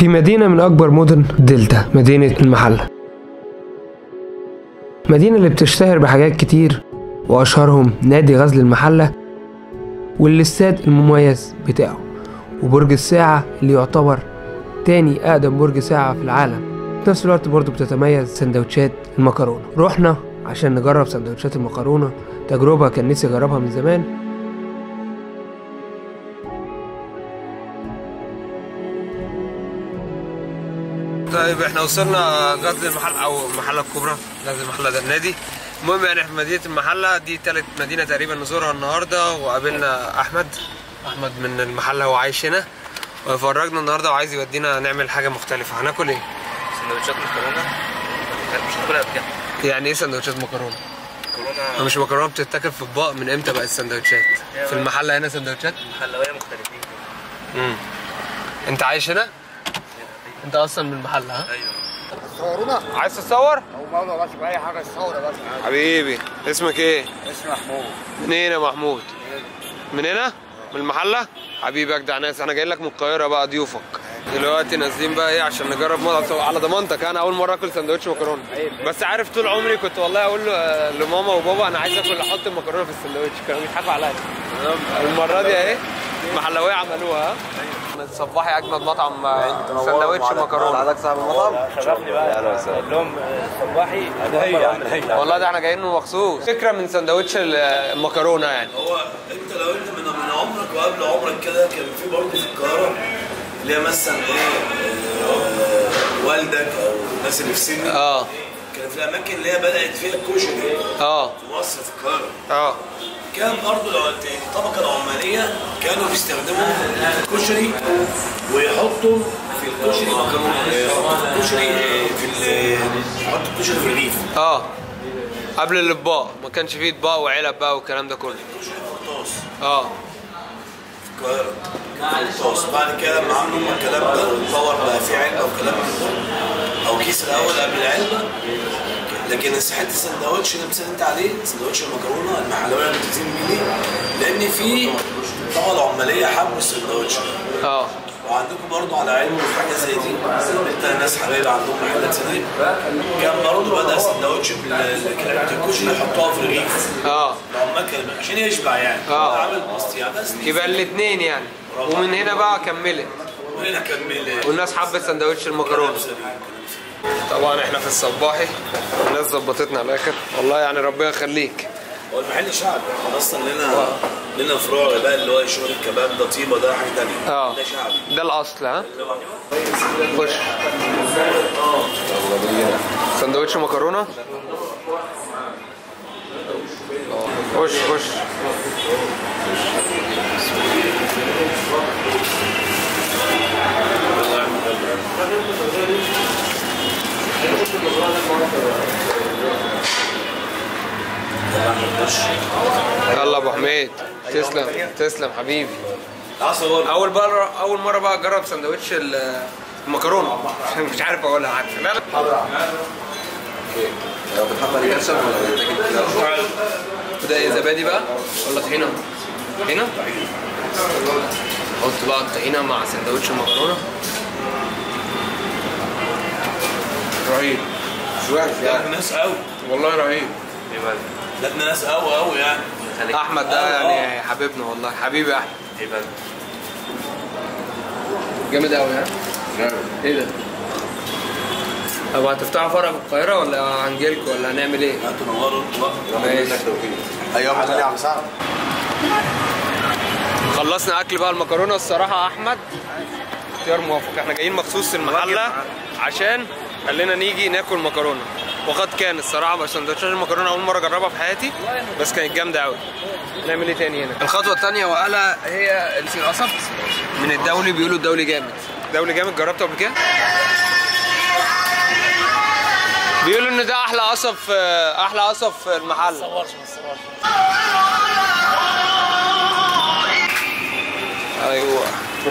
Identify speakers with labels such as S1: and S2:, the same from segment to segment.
S1: في مدينة من أكبر مدن دلتا مدينة المحلة مدينة اللي بتشتهر بحاجات كتير وأشهرهم نادي غزل المحلة والاستاد المميز بتاعه وبرج الساعة اللي يعتبر تاني أقدم برج ساعة في العالم في نفس الوقت برضه بتتميز سندوتشات المكرونة رحنا عشان نجرب سندوتشات المكرونة تجربة كان نفسي أجربها من زمان
S2: طيب احنا وصلنا غزل المحل او المحله الكبرى غزل المحله ده النادي المهم يعني احنا في مدينه المحله دي تالت مدينه تقريبا نزورها النهارده وقابلنا احمد احمد من المحله هو عايش هنا وفرجنا النهارده وعايز يودينا نعمل حاجه مختلفه هناكل ايه
S3: سندوتشات مكرونه مش هاكلها بجد
S2: يعني ايه سندوتشات مكرونه
S3: مكرونه
S2: مش مكرونه بتتاكل في اطباق من امتى بقت سندوتشات في المحله هنا سندوتشات
S3: حلويه مختلفين
S2: امم انت عايش هنا انت اصلا من المحله ها
S4: صورونا
S2: عايز تتصور
S4: او موضوع بس باي حاجه صوره بس
S2: حبيبي اسمك ايه
S4: اسمه محمود
S2: منين يا محمود من هنا من المحله حبيبي اجدع ناس انا جاي لك من القاهره بقى ضيوفك دلوقتي نازلين بقى ايه عشان نجرب مطعم على ضمانتك انا اول مره اكل سندوتش مكرونه بس عارف طول عمري كنت والله اقول له آه، لماما وبابا انا عايز اكل احط المكرونه في السندوتش كانوا بيضحكوا عليا المره دي اهي محلويه عملوها ها صباحي اجمد مطعم آه، سندوتش مكرونه
S4: عندك صاحب المطعم
S3: شرفني بقى اقول لهم صباحي هديه
S2: والله ده احنا جايين مخصوص فكره من سندوتش المكرونه يعني
S5: هو انت لو انت من من عمرك وقبل عمرك كده كان في برضه في القاهره اللي هي مثلا ايه آه، والدك او الناس اللي في سنك
S2: اه
S5: كان في الاماكن اللي هي بدات فيها الكشري
S2: اه
S5: في مصر في القاهره
S2: اه
S5: كان برضه لو الطبقه العماليه كانوا بيستخدموا الكشري ويحطوا في الكشري مكرونه يحطوا الكشري في ال- يحطوا الكشري في الرغيف
S2: اه قبل الاطباق ما كانش فيه اطباق وعلب بقى والكلام ده كله
S5: الكشري في الطاس
S2: اه
S5: القاهرة الطاس بعد كده لما عملوا هم الكلام ده والباور بقى فيه علبة وكلام من ده أو كيس الأول قبل العلبة لكن حته السندوتش اللي مثلا انت عليه سندوتش المكرونه المحلويه ب 30 جنيه لان في الطبقه العماليه حبوا السندوتش ده.
S2: اه
S5: وعندكم برضو على علم حاجه زي دي انت ناس حبايب عندهم محلات صديق كان برضو بدا سندوتش بال- الكشري يحطوها في الرغيف
S2: اه
S5: العمال كان عشان يشبع يعني
S2: آه.
S5: عامل مصطيع بس
S2: يبقى الاثنين يعني ومن هنا بقى كملت
S5: وهنا كمل
S2: والناس حبت سندوتش المكرونه طبعا احنا في الصباحي الناس ظبطتنا على الاخر والله يعني ربنا يخليك
S5: هو المحل شعبي احنا اصلا لنا لنا فروع بقى اللي هو شغل الكباب ده طيبه ده حاجه ثانيه
S2: اه
S5: ده شعبي
S2: ده الاصل ها خش سندوتش مكرونه خش خش يلا ابو حميد تسلم تسلم حبيبي
S5: عصر
S2: اول مره اول مره بقى اجرب سندوتش ال- المكرونه مش عارف اقولها عارف لا لا ده ايه زبادي بقى ولا طحينه طحينه حط بقى الطحينه مع سندوتش المكرونه رهيب
S5: لا ناس قوي
S2: والله رهيب
S5: لا ابن ناس قوي قوي يعني
S2: احمد ده يعني حبيبنا والله حبيبي احمد جامد قوي ها ايه ده طب هتفتحوا فرع في القاهرة ولا هنجيلكوا ولا هنعمل ايه؟
S5: تنوروا
S2: ماشي
S4: ايوه تاني عم سعد
S2: خلصنا اكل بقى المكرونة الصراحة احمد اختيار موافق احنا جايين مخصوص المحلة عشان قال لنا نيجي ناكل مكرونة وقد كان الصراحة بس سندوتشات المكرونة أول مرة أجربها في حياتي بس كانت جامدة أوي نعمل إيه تاني هنا؟ الخطوة التانية وقالها هي القصب من الدولي بيقولوا الدولي جامد دولي جامد جربته قبل كده؟ بيقولوا إن ده أحلى قصب في أحلى قصب في المحل أيوه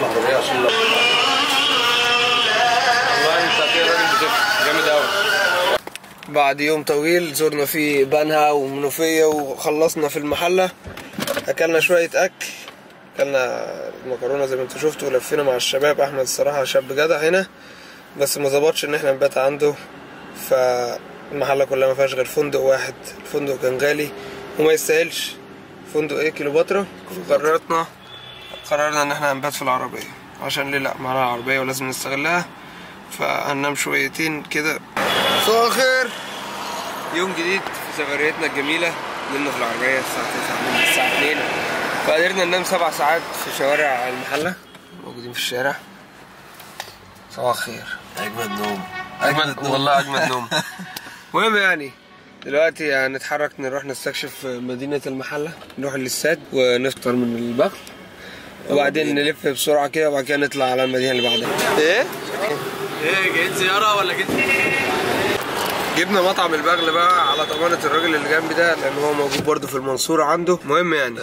S2: والله انت كده راجل بتفهم جامد قوي بعد يوم طويل زرنا فيه بنها ومنوفية وخلصنا في المحلة أكلنا شوية أكل كلنا المكرونه زي ما انتوا شفتوا ولفينا مع الشباب احمد الصراحه شاب جدع هنا بس ما ظبطش ان احنا نبات عنده فالمحله كلها ما فيهاش غير فندق واحد الفندق كان غالي وما يستاهلش فندق ايه كيلوباترا قررنا قررنا ان احنا هنبات في العربيه عشان ليه لا معانا عربيه ولازم نستغلها فهننام شويتين كده صباح الخير يوم جديد في سفريتنا الجميله نمنا في العربيه الساعه 9 من الساعه 2 فقدرنا ننام سبع ساعات في شوارع المحله موجودين في الشارع صباح الخير
S5: اجمد نوم
S2: اجمد والله اجمد نوم المهم يعني دلوقتي هنتحرك نروح نستكشف مدينة المحلة نروح الاستاد ونفطر من البخت وبعدين نلف بسرعة كده وبعد كده نطلع على المدينة اللي بعدها ايه؟
S3: ايه جايين زياره ولا جيت
S2: جبنا مطعم البغل بقى على ضمانة الراجل اللي جنبي ده لأن هو موجود برضه في المنصورة عنده مهم يعني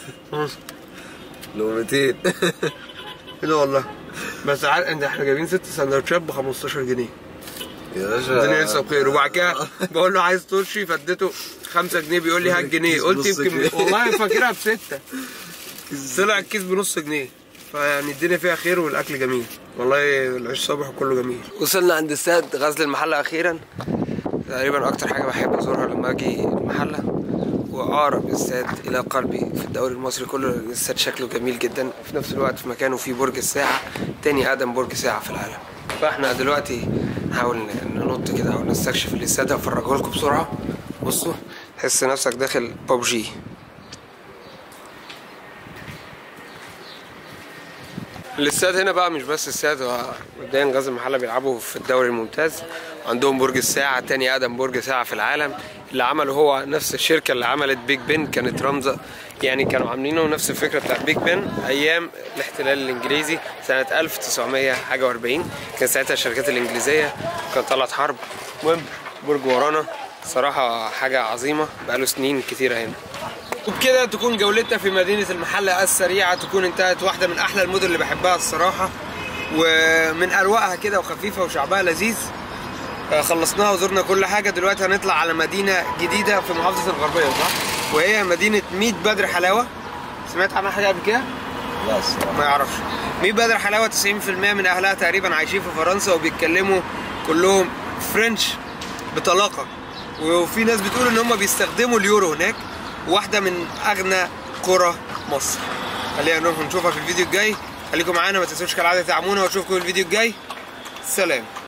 S5: لقمتين
S2: كده والله بس عارف انت احنا جايبين ست سندوتشات ب 15 جنيه
S5: يا باشا
S2: الدنيا لسه بخير وبعد كده بقول له عايز ترشي فاديته 5 جنيه بيقول لي هات جنيه قلت
S5: بنص
S2: يمكن
S5: جنيه.
S2: والله فاكرها بستة طلع الكيس بنص جنيه فيعني الدنيا فيها خير والاكل جميل والله العيش صبح كله جميل وصلنا عند استاد غزل المحله اخيرا تقريبا اكتر حاجه بحب ازورها لما اجي المحله واقرب استاد الى قلبي في الدوري المصري كله لأن الاستاد شكله جميل جدا في نفس الوقت في مكانه في برج الساعه تاني اقدم برج ساعه في العالم فاحنا دلوقتي نحاول ننط كده او نستكشف الاستاد هفرجه لكم بسرعه بصوا تحس نفسك داخل ببجي الاستاد هنا بقى مش بس استاد هو مبدئيا غزل المحله بيلعبوا في الدوري الممتاز عندهم برج الساعه تاني اقدم برج ساعه في العالم اللي عمله هو نفس الشركه اللي عملت بيج بن كانت رمزه يعني كانوا عاملينه نفس الفكره بتاعت بيج بن ايام الاحتلال الانجليزي سنه 1900 حاجه و40 كان ساعتها الشركات الانجليزيه كانت طلعت حرب المهم برج ورانا صراحه حاجه عظيمه بقاله سنين كتيره هنا وبكده تكون جولتنا في مدينة المحلة السريعة تكون انتهت واحدة من أحلى المدن اللي بحبها الصراحة ومن أروقها كده وخفيفة وشعبها لذيذ آه، خلصناها وزرنا كل حاجة دلوقتي هنطلع على مدينة جديدة في محافظة الغربية صح؟ وهي مدينة ميت بدر حلاوة سمعت عنها حاجة قبل كده؟
S5: لا الصراحه
S2: ما يعرفش ميت بدر حلاوة 90% من أهلها تقريبا عايشين في فرنسا وبيتكلموا كلهم فرنش بطلاقة وفي ناس بتقول إن هم بيستخدموا اليورو هناك واحدة من أغنى قرى مصر خلينا نروح نشوفها في الفيديو الجاي خليكم معانا ما تنسوش كالعادة تعمونا واشوفكم في الفيديو الجاي سلام